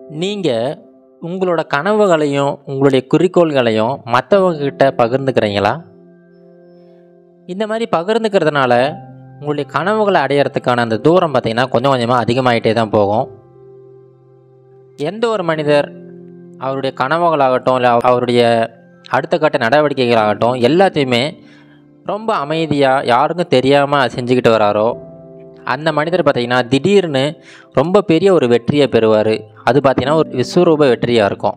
நீங்கள் உங்களோட கனவுகளையும் உங்களுடைய குறிக்கோள்களையும் மற்றவங்கக்கிட்ட பகிர்ந்துக்கிறீங்களா இந்த மாதிரி பகிர்ந்துக்கிறதுனால உங்களுடைய கனவுகளை அடையிறதுக்கான அந்த தூரம் பார்த்திங்கன்னா கொஞ்சம் கொஞ்சமாக அதிகமாகிட்டே தான் போகும் எந்த ஒரு மனிதர் அவருடைய கனவுகளாகட்டும் இல்லை அவருடைய அடுத்த கட்ட நடவடிக்கைகளாகட்டும் எல்லாத்தையுமே ரொம்ப அமைதியாக யாருக்கும் தெரியாமல் செஞ்சுக்கிட்டு வராரோ அந்த மனிதர் பார்த்திங்கன்னா திடீர்னு ரொம்ப பெரிய ஒரு வெற்றியை பெறுவார் அது பார்த்திங்கன்னா ஒரு விஸ்வரூப வெற்றியாக இருக்கும்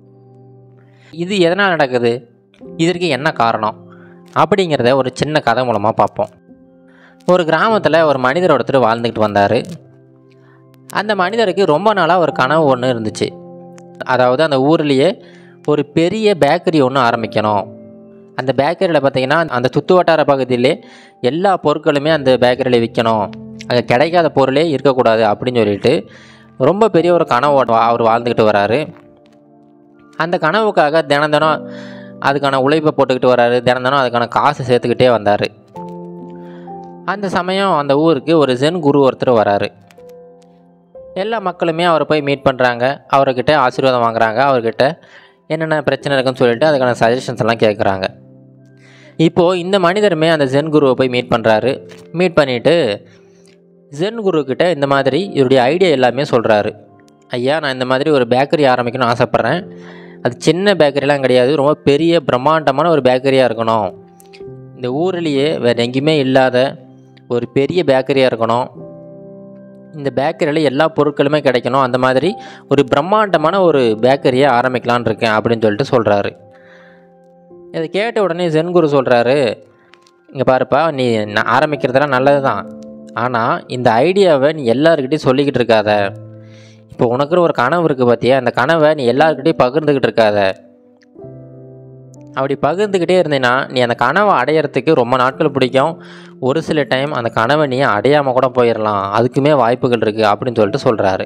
இது எதனால் நடக்குது இதற்கு என்ன காரணம் அப்படிங்கிறத ஒரு சின்ன கதை மூலமாக பார்ப்போம் ஒரு கிராமத்தில் ஒரு மனிதர் ஒருத்தர் வாழ்ந்துக்கிட்டு வந்தார் அந்த மனிதருக்கு ரொம்ப நாளாக ஒரு கனவு ஒன்று இருந்துச்சு அதாவது அந்த ஊர்லேயே ஒரு பெரிய பேக்கரி ஒன்று ஆரம்பிக்கணும் அந்த பேக்கரியில் பார்த்திங்கன்னா அந்த சுற்று வட்டார பகுதியிலே எல்லா பொருட்களுமே அந்த பேக்கரியில் விற்கணும் அங்கே கிடைக்காத பொருளே இருக்கக்கூடாது அப்படின்னு சொல்லிட்டு ரொம்ப பெரிய ஒரு கனவோட அவர் வாழ்ந்துக்கிட்டு வராரு அந்த கனவுக்காக தினம் தினம் அதுக்கான உழைப்பை போட்டுக்கிட்டு வராரு தினம் தினம் அதுக்கான காசு சேர்த்துக்கிட்டே வந்தார் அந்த சமயம் அந்த ஊருக்கு ஒரு ஜென் குரு ஒருத்தர் வராரு எல்லா மக்களுமே அவரை போய் மீட் பண்ணுறாங்க அவர்கிட்ட ஆசீர்வாதம் வாங்குறாங்க அவர்கிட்ட என்னென்ன பிரச்சனை இருக்குன்னு சொல்லிட்டு அதுக்கான சஜஷன்ஸ் எல்லாம் கேட்குறாங்க இப்போது இந்த மனிதருமே அந்த ஜென் குருவை போய் மீட் பண்ணுறாரு மீட் பண்ணிவிட்டு ஜென் குருக்கிட்ட இந்த மாதிரி இவருடைய ஐடியா எல்லாமே சொல்கிறாரு ஐயா நான் இந்த மாதிரி ஒரு பேக்கரி ஆரம்பிக்கணும்னு ஆசைப்பட்றேன் அது சின்ன பேக்கரிலாம் கிடையாது ரொம்ப பெரிய பிரம்மாண்டமான ஒரு பேக்கரியாக இருக்கணும் இந்த ஊர்லேயே வேறு எங்கேயுமே இல்லாத ஒரு பெரிய பேக்கரியாக இருக்கணும் இந்த பேக்கரியில் எல்லா பொருட்களுமே கிடைக்கணும் அந்த மாதிரி ஒரு பிரம்மாண்டமான ஒரு பேக்கரியை ஆரம்பிக்கலான் இருக்கேன் அப்படின்னு சொல்லிட்டு சொல்கிறாரு இதை கேட்ட உடனே ஜென்குரு சொல்கிறாரு இங்கே பாருப்பா நீ ந- ஆரம்பிக்கிறதெல்லாம் நல்லது தான் ஆனால் இந்த ஐடியாவை நீ எல்லாருக்கிட்டையும் சொல்லிக்கிட்டு இருக்காத இப்போ உனக்குன்னு ஒரு கனவு இருக்குது பார்த்தியா அந்த கனவை நீ எல்லாருக்கிட்டையும் பகிர்ந்துக்கிட்டு இருக்காத அப்படி பகிர்ந்துக்கிட்டே இருந்தீன்னா நீ அந்த கனவை அடையிறதுக்கு ரொம்ப நாட்கள் பிடிக்கும் ஒரு சில டைம் அந்த கனவை நீ அடையாமல் கூட போயிடலாம் அதுக்குமே வாய்ப்புகள் இருக்குது அப்படின்னு சொல்லிட்டு சொல்கிறாரு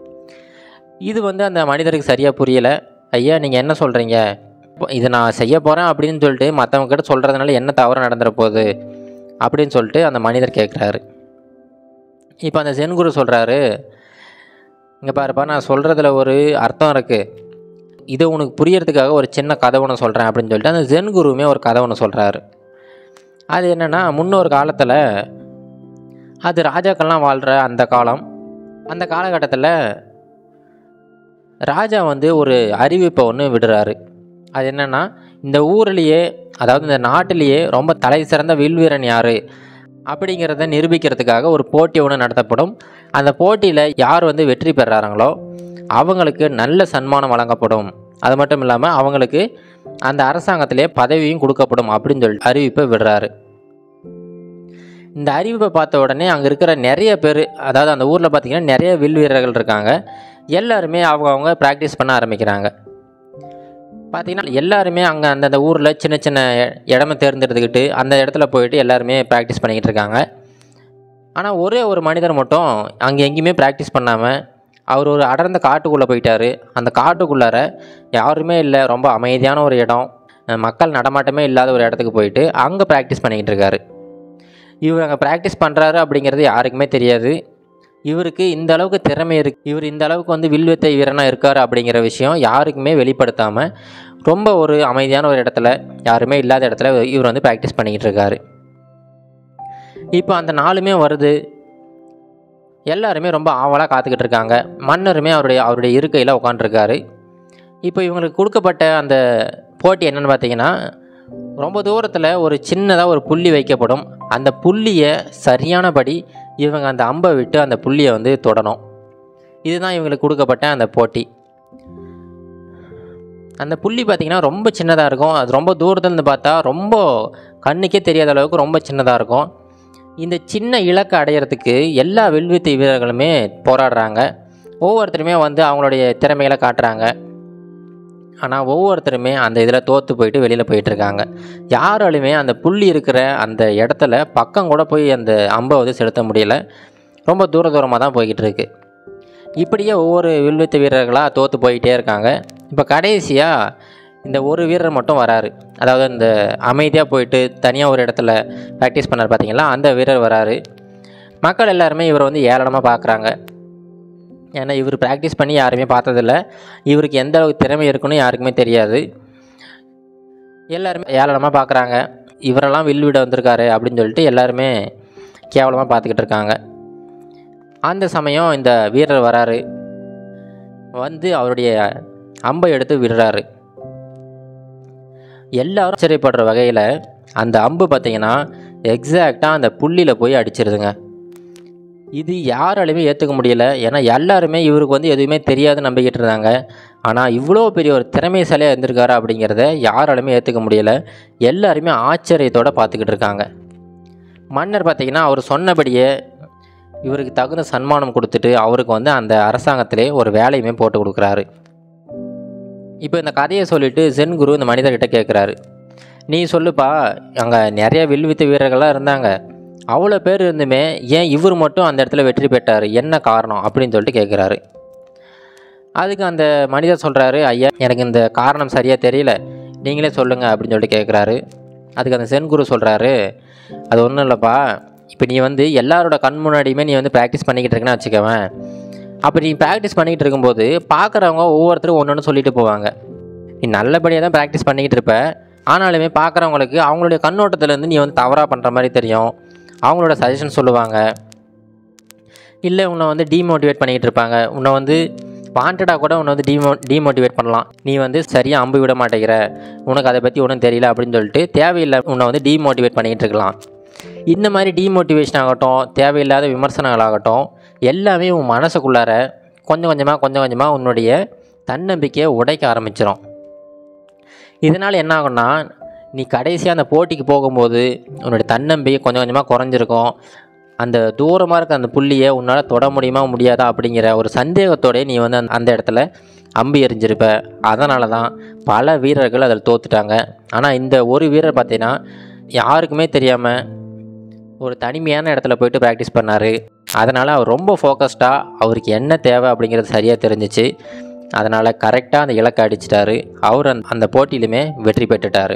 இது வந்து அந்த மனிதருக்கு சரியாக புரியலை ஐயா நீங்கள் என்ன சொல்கிறீங்க இதை நான் செய்ய போகிறேன் அப்படின்னு சொல்லிட்டு மற்றவங்க கிட்ட சொல்கிறதுனால என்ன தவறு நடந்துற போகுது அப்படின்னு சொல்லிட்டு அந்த மனிதர் கேட்குறாரு இப்போ அந்த சென்குரு சொல்கிறாரு இங்கே பாருப்பா நான் சொல்கிறதுல ஒரு அர்த்தம் இருக்குது இது உனக்கு புரியறதுக்காக ஒரு சின்ன கதை ஒன்று சொல்கிறேன் அப்படின்னு சொல்லிட்டு அந்த ஜென் குருவுமே ஒரு கதை ஒன்று சொல்கிறாரு அது என்னென்னா முன்னொரு காலத்தில் அது ராஜாக்கள்லாம் வாழ்கிற அந்த காலம் அந்த காலகட்டத்தில் ராஜா வந்து ஒரு அறிவிப்பை ஒன்று விடுறாரு அது என்னென்னா இந்த ஊர்லேயே அதாவது இந்த நாட்டிலேயே ரொம்ப தலை சிறந்த வில்வீரன் யார் அப்படிங்கிறத நிரூபிக்கிறதுக்காக ஒரு போட்டி ஒன்று நடத்தப்படும் அந்த போட்டியில் யார் வந்து வெற்றி பெறாங்களோ அவங்களுக்கு நல்ல சன்மானம் வழங்கப்படும் அது மட்டும் இல்லாமல் அவங்களுக்கு அந்த அரசாங்கத்திலே பதவியும் கொடுக்கப்படும் அப்படின்னு சொல்லி அறிவிப்பை விடுறாரு இந்த அறிவிப்பை பார்த்த உடனே அங்கே இருக்கிற நிறைய பேர் அதாவது அந்த ஊரில் பார்த்தீங்கன்னா நிறைய வில் வீரர்கள் இருக்காங்க எல்லாருமே அவங்கவுங்க ப்ராக்டிஸ் பண்ண ஆரம்பிக்கிறாங்க பார்த்தீங்கன்னா எல்லாருமே அங்கே அந்தந்த ஊரில் சின்ன சின்ன இ- இடம தேர்ந்தெடுத்துக்கிட்டு அந்த இடத்துல போயிட்டு எல்லாருமே ப்ராக்டிஸ் பண்ணிக்கிட்டு இருக்காங்க ஆனால் ஒரே ஒரு மனிதர் மட்டும் அங்கே எங்கேயுமே ப்ராக்டிஸ் பண்ணாமல் அவர் ஒரு அடர்ந்த காட்டுக்குள்ளே போயிட்டார் அந்த காட்டுக்குள்ளார யாருமே இல்லை ரொம்ப அமைதியான ஒரு இடம் அஹ் மக்கள் நடமாட்டமே இல்லாத ஒரு இடத்துக்கு போயிட்டு அங்கே ப்ராக்டிஸ் பண்ணிக்கிட்டு இருக்காரு இவர் அங்கே ப்ராக்டிஸ் பண்ணுறாரு அப்படிங்கிறது யாருக்குமே தெரியாது இவருக்கு இந்த அளவுக்கு திறமை இருக்கு இவர் இந்த அளவுக்கு வந்து வில்வித்தை வீரனாக இருக்கார் அப்படிங்கிற விஷயம் யாருக்குமே வெளிப்படுத்தாமல் ரொம்ப ஒரு அமைதியான ஒரு இடத்துல யாருமே இல்லாத இடத்துல இவர் வந்து ப்ராக்டிஸ் பண்ணிக்கிட்டு இருக்காரு இப்போ அந்த நாளுமே வருது எல்லாருமே ரொம்ப ஆவலாக காத்துக்கிட்டு இருக்காங்க மன்னருமே அவருடைய அவருடைய இருக்கையில் உட்காந்துருக்காரு இப்போ இவங்களுக்கு கொடுக்கப்பட்ட அந்த போட்டி என்னென்னு பார்த்தீங்கன்னா ரொம்ப தூரத்தில் ஒரு சின்னதாக ஒரு புள்ளி வைக்கப்படும் அந்த புள்ளியை சரியானபடி இவங்க அந்த அம்பை விட்டு அந்த புள்ளியை வந்து தொடணும் இதுதான் இவங்களுக்கு கொடுக்கப்பட்ட அந்த போட்டி அந்த புள்ளி பார்த்திங்கன்னா ரொம்ப சின்னதாக இருக்கும் அது ரொம்ப தூரத்துலேருந்து பார்த்தா ரொம்ப கண்ணுக்கே தெரியாத அளவுக்கு ரொம்ப சின்னதாக இருக்கும் இந்த சின்ன இலக்கை அடையிறதுக்கு எல்லா வில்வித்தை வீரர்களுமே போராடுறாங்க ஒவ்வொருத்தருமே வந்து அவங்களுடைய திறமைகளை காட்டுறாங்க ஆனால் ஒவ்வொருத்தருமே அந்த இதில் தோற்று போயிட்டு வெளியில் போயிட்டுருக்காங்க யாராலுமே அந்த புள்ளி இருக்கிற அந்த இடத்துல பக்கம் கூட போய் அந்த அம்பை வந்து செலுத்த முடியல ரொம்ப தூர தூரமாக தான் போய்கிட்டு இருக்கு இப்படியே ஒவ்வொரு வில்வித்த வீரர்களாக தோற்று போயிட்டே இருக்காங்க இப்போ கடைசியாக இந்த ஒரு வீரர் மட்டும் வராரு அதாவது இந்த அமைதியாக போயிட்டு தனியாக ஒரு இடத்துல ப்ராக்டிஸ் பண்ணார் பார்த்தீங்களா அந்த வீரர் வராரு மக்கள் எல்லாருமே இவரை வந்து ஏளனமாக பார்க்குறாங்க ஏன்னா இவர் ப்ராக்டிஸ் பண்ணி யாருமே பார்த்ததில்ல இவருக்கு எந்த அளவுக்கு திறமை இருக்குன்னு யாருக்குமே தெரியாது எல்லாருமே ஏளனமாக பார்க்குறாங்க இவரெல்லாம் வில் விட வந்திருக்காரு அப்படின்னு சொல்லிட்டு எல்லாருமே கேவலமாக பார்த்துக்கிட்டு இருக்காங்க அந்த சமயம் இந்த வீரர் வராரு வந்து அவருடைய அம்பை எடுத்து விடுறாரு எல்லாரும் ஆச்சரியப்படுற வகையில் அந்த அம்பு பார்த்தீங்கன்னா எக்ஸாக்டாக அந்த புள்ளியில் போய் அடிச்சிருதுங்க இது யாராலையுமே ஏற்றுக்க முடியல ஏன்னா எல்லாருமே இவருக்கு வந்து எதுவுமே தெரியாது நம்பிக்கிட்டு இருந்தாங்க ஆனால் இவ்வளோ பெரிய ஒரு திறமைசாலியாக இருந்திருக்காரு அப்படிங்கிறத யாராலுமே ஏற்றுக்க முடியல எல்லாருமே ஆச்சரியத்தோடு பார்த்துக்கிட்டு இருக்காங்க மன்னர் பார்த்திங்கன்னா அவர் சொன்னபடியே இவருக்கு தகுந்த சன்மானம் கொடுத்துட்டு அவருக்கு வந்து அந்த அரசாங்கத்திலே ஒரு வேலையுமே போட்டு கொடுக்குறாரு இப்போ இந்த கதையை சொல்லிட்டு சென் குரு இந்த மனிதர்கிட்ட கேட்குறாரு நீ சொல்லுப்பா அங்கே நிறைய வில்வித்த வீரர்கள்லாம் இருந்தாங்க அவ்வளோ பேர் இருந்துமே ஏன் இவர் மட்டும் அந்த இடத்துல வெற்றி பெற்றார் என்ன காரணம் அப்படின்னு சொல்லிட்டு கேட்குறாரு அதுக்கு அந்த மனிதர் சொல்கிறாரு ஐயா எனக்கு இந்த காரணம் சரியாக தெரியல நீங்களே சொல்லுங்கள் அப்படின்னு சொல்லிட்டு கேட்குறாரு அதுக்கு அந்த சென்குரு சொல்கிறாரு அது ஒன்றும் இல்லைப்பா இப்போ நீ வந்து எல்லாரோட கண் முன்னாடியுமே நீ வந்து ப்ராக்டிஸ் பண்ணிக்கிட்டு இருக்கேன்னு வச்சுக்கவேன் அப்போ நீ ப்ராக்டிஸ் பண்ணிக்கிட்டு இருக்கும்போது பார்க்குறவங்க ஒவ்வொருத்தரும் ஒன்று ஒன்று சொல்லிட்டு போவாங்க நீ நல்லபடியாக தான் ப்ராக்டிஸ் பண்ணிக்கிட்டு இருப்ப ஆனாலுமே பார்க்குறவங்களுக்கு அவங்களுடைய கண்ணோட்டத்துலேருந்து நீ வந்து தவறாக பண்ணுற மாதிரி தெரியும் அவங்களோட சஜஷன் சொல்லுவாங்க இல்லை உன்னை வந்து டீமோட்டிவேட் பண்ணிக்கிட்டு இருப்பாங்க உன்னை வந்து வாண்டடாக கூட உன்னை வந்து டீமோ டீமோட்டிவேட் பண்ணலாம் நீ வந்து சரியாக அம்பு விட மாட்டேங்கிற உனக்கு அதை பற்றி ஒன்றும் தெரியல அப்படின்னு சொல்லிட்டு தேவையில்லை உன்னை வந்து டீமோட்டிவேட் பண்ணிக்கிட்டு இருக்கலாம் இந்த மாதிரி டீமோட்டிவேஷன் ஆகட்டும் தேவையில்லாத விமர்சனங்கள் ஆகட்டும் எல்லாமே உன் மனசுக்குள்ளார கொஞ்சம் கொஞ்சமாக கொஞ்சம் கொஞ்சமாக உன்னுடைய தன்னம்பிக்கையை உடைக்க ஆரம்பிச்சிடும் இதனால் என்ன ஆகும்னா நீ கடைசியாக அந்த போட்டிக்கு போகும்போது உன்னுடைய தன்னம்பிக்கை கொஞ்சம் கொஞ்சமாக குறைஞ்சிருக்கும் அந்த தூரமாக இருக்க அந்த புள்ளியை உன்னால் தொட முடியுமா முடியாதா அப்படிங்கிற ஒரு சந்தேகத்தோடய நீ வந்து அந்த- அந்த இடத்துல அம்பு எறிஞ்சிருப்ப அதனால தான் பல வீரர்கள் அதில் தோத்துட்டாங்க ஆனால் இந்த ஒரு வீரர் பார்த்தீங்கன்னா யாருக்குமே தெரியாமல் ஒரு தனிமையான இடத்துல போயிட்டு ப்ராக்டிஸ் பண்ணார் அதனால் அவர் ரொம்ப ஃபோக்கஸ்டாக அவருக்கு என்ன தேவை அப்படிங்கிறது சரியாக தெரிஞ்சிச்சு அதனால் கரெக்டாக அந்த இலக்கை அடிச்சிட்டாரு அவர் அந்த அந்த போட்டியிலுமே வெற்றி பெற்றுட்டார்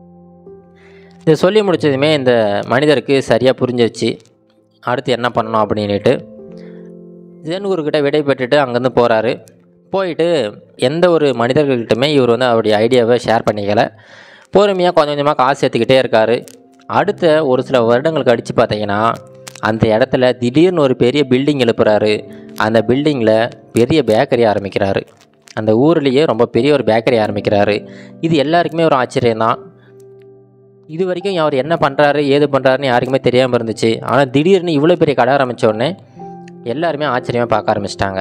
இதை சொல்லி முடிச்சதுமே இந்த மனிதருக்கு சரியாக புரிஞ்சிருச்சு அடுத்து என்ன பண்ணணும் அப்படின்னுட்டு ஜென்குருக்கிட்ட விடை பெற்றுட்டு அங்கேருந்து போகிறாரு போயிட்டு எந்த ஒரு மனிதர்கள்கிட்டமே இவர் வந்து அவருடைய ஐடியாவை ஷேர் பண்ணிக்கல பொறுமையாக கொஞ்சம் கொஞ்சமாக காசு சேர்த்துக்கிட்டே இருக்கார் அடுத்த ஒரு சில வருடங்களுக்கு அடித்து பார்த்தீங்கன்னா அந்த இடத்துல திடீர்னு ஒரு பெரிய பில்டிங் எழுப்புறாரு அந்த பில்டிங்கில் பெரிய பேக்கரி ஆரம்பிக்கிறாரு அந்த ஊர்லேயே ரொம்ப பெரிய ஒரு பேக்கரி ஆரம்பிக்கிறாரு இது எல்லாருக்குமே ஒரு ஆச்சரியம்தான் இது வரைக்கும் அவர் என்ன பண்ணுறாரு ஏது பண்ணுறாருன்னு யாருக்குமே தெரியாமல் இருந்துச்சு ஆனால் திடீர்னு இவ்வளோ பெரிய கடை ஆரம்பிச்ச உடனே எல்லாருமே ஆச்சரியமாக பார்க்க ஆரம்பிச்சிட்டாங்க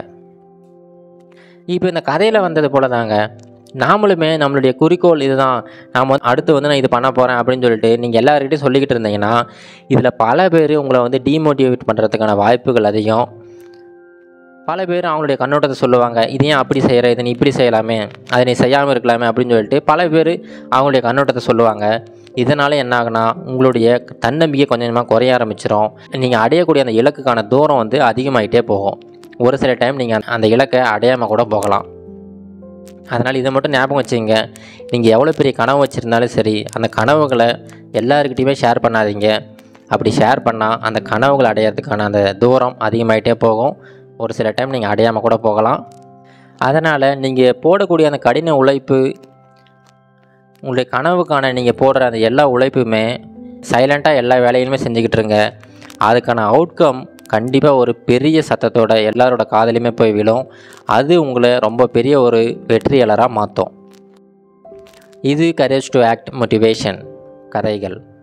இப்போ இந்த கதையில் வந்தது போல தாங்க நாமளுமே நம்மளுடைய குறிக்கோள் இதுதான் நாம் வந்து அடுத்து வந்து நான் இது பண்ண போகிறேன் அப்படின்னு சொல்லிட்டு நீங்கள் எல்லாருக்கிட்டையும் சொல்லிக்கிட்டு இருந்தீங்கன்னா இதில் பல பேர் உங்களை வந்து டீமோட்டிவேட் பண்ணுறதுக்கான வாய்ப்புகள் அதிகம் பல பேர் அவங்களுடைய கண்ணோட்டத்தை சொல்லுவாங்க இது ஏன் அப்படி செய்கிற இதை நீ இப்படி செய்யலாமே அதை நீ செய்யாமல் இருக்கலாமே அப்படின்னு சொல்லிட்டு பல பேர் அவங்களுடைய கண்ணோட்டத்தை சொல்லுவாங்க இதனால் என்ன ஆகுனா உங்களுடைய தன்னம்பிக்கை கொஞ்சம் கொஞ்சமாக குறைய ஆரம்பிச்சிடும் நீங்கள் அடையக்கூடிய அந்த இலக்குக்கான தூரம் வந்து அதிகமாகிட்டே போகும் ஒரு சில டைம் நீங்கள் அந்த இலக்கை அடையாமல் கூட போகலாம் அதனால் இதை மட்டும் ஞாபகம் வச்சுங்க நீங்கள் எவ்வளோ பெரிய கனவு வச்சுருந்தாலும் சரி அந்த கனவுகளை எல்லாருக்கிட்டையுமே ஷேர் பண்ணாதீங்க அப்படி ஷேர் பண்ணால் அந்த கனவுகள் அடையிறதுக்கான அந்த தூரம் அதிகமாகிட்டே போகும் ஒரு சில டைம் நீங்கள் அடையாமல் கூட போகலாம் அதனால் நீங்கள் போடக்கூடிய அந்த கடின உழைப்பு உங்களுடைய கனவுக்கான நீங்கள் போடுற அந்த எல்லா உழைப்புமே சைலண்ட்டாக எல்லா வேலையுமே செஞ்சுக்கிட்டு இருங்க அதுக்கான அவுட்கம் கண்டிப்பாக ஒரு பெரிய சத்தத்தோட எல்லாரோட காதலையுமே போய் விழும் அது உங்களை ரொம்ப பெரிய ஒரு வெற்றியாளராக மாற்றும் இது கரேஜ் டு ஆக்ட் மோட்டிவேஷன் கதைகள்